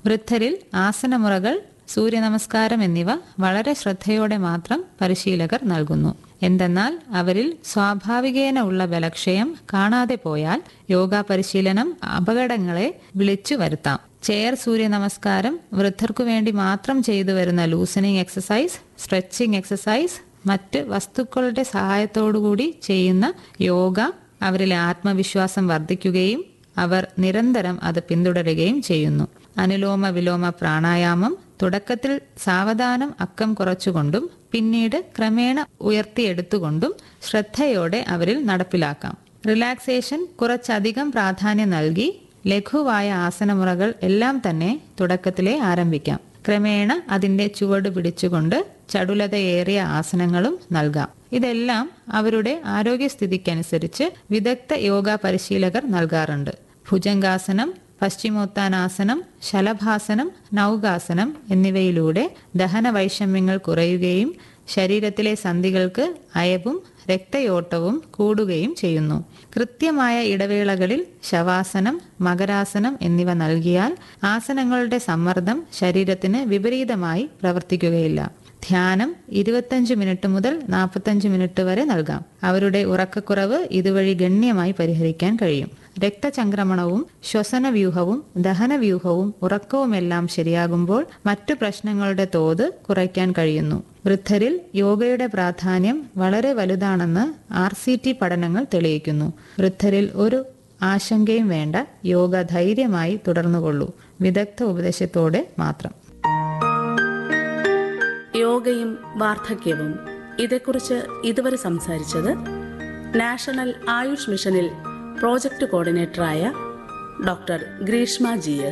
വൃദ്ധരിൽ ആസനമുറകൾ സൂര്യനമസ്കാരം എന്നിവ വളരെ ശ്രദ്ധയോടെ മാത്രം പരിശീലകർ നൽകുന്നു എന്തെന്നാൽ അവരിൽ സ്വാഭാവികേന ഉള്ള ബലക്ഷയം കാണാതെ പോയാൽ യോഗ പരിശീലനം അപകടങ്ങളെ വിളിച്ചു വരുത്താം ചെയർ സൂര്യ നമസ്കാരം വൃദ്ധർക്കു വേണ്ടി മാത്രം ചെയ്തു വരുന്ന ലൂസനിങ് എക്സസൈസ് സ്ട്രെച്ചിങ് എക്സസൈസ് മറ്റ് വസ്തുക്കളുടെ സഹായത്തോടുകൂടി ചെയ്യുന്ന യോഗ അവരിലെ ആത്മവിശ്വാസം വർദ്ധിക്കുകയും അവർ നിരന്തരം അത് പിന്തുടരുകയും ചെയ്യുന്നു അനുലോമ വിലോമ പ്രാണായാമം തുടക്കത്തിൽ സാവധാനം അക്കം കുറച്ചുകൊണ്ടും പിന്നീട് ക്രമേണ ഉയർത്തിയെടുത്തുകൊണ്ടും ശ്രദ്ധയോടെ അവരിൽ നടപ്പിലാക്കാം റിലാക്സേഷൻ കുറച്ചധികം പ്രാധാന്യം നൽകി ലഘുവായ ആസനമുറകൾ എല്ലാം തന്നെ തുടക്കത്തിലേ ആരംഭിക്കാം ക്രമേണ അതിന്റെ ചുവട് പിടിച്ചുകൊണ്ട് ചടുലതയേറിയ ആസനങ്ങളും നൽകാം ഇതെല്ലാം അവരുടെ ആരോഗ്യസ്ഥിതിക്കനുസരിച്ച് വിദഗ്ധ യോഗ പരിശീലകർ നൽകാറുണ്ട് ഭുജംഗാസനം പശ്ചിമോത്താനാസനം ശലഭാസനം നൗകാസനം എന്നിവയിലൂടെ ദഹന വൈഷമ്യങ്ങൾ കുറയുകയും ശരീരത്തിലെ സന്ധികൾക്ക് അയവും രക്തയോട്ടവും കൂടുകയും ചെയ്യുന്നു കൃത്യമായ ഇടവേളകളിൽ ശവാസനം മകരാസനം എന്നിവ നൽകിയാൽ ആസനങ്ങളുടെ സമ്മർദ്ദം ശരീരത്തിന് വിപരീതമായി പ്രവർത്തിക്കുകയില്ല ധ്യാനം ഇരുപത്തഞ്ച് മിനിറ്റ് മുതൽ നാൽപ്പത്തഞ്ച് മിനിറ്റ് വരെ നൽകാം അവരുടെ ഉറക്കക്കുറവ് ഇതുവഴി ഗണ്യമായി പരിഹരിക്കാൻ കഴിയും രക്തചംക്രമണവും ശ്വസനവ്യൂഹവും ദഹനവ്യൂഹവും ഉറക്കവുമെല്ലാം ശരിയാകുമ്പോൾ മറ്റു പ്രശ്നങ്ങളുടെ തോത് കുറയ്ക്കാൻ കഴിയുന്നു വൃദ്ധരിൽ യോഗയുടെ പ്രാധാന്യം വളരെ വലുതാണെന്ന് ആർ സി ടി പഠനങ്ങൾ തെളിയിക്കുന്നു വൃദ്ധരിൽ ഒരു ആശങ്കയും വേണ്ട യോഗ ധൈര്യമായി തുടർന്നുകൊള്ളൂ വിദഗ്ധ ഉപദേശത്തോടെ മാത്രം യോഗയും വാർദ്ധക്യവും ഇതേക്കുറിച്ച് ഇതുവരെ സംസാരിച്ചത് നാഷണൽ ആയുഷ് മിഷനിൽ പ്രോജക്ട് കോർഡിനേറ്ററായ ഡോക്ടർ ഗ്രീഷ്മ ജി എസ്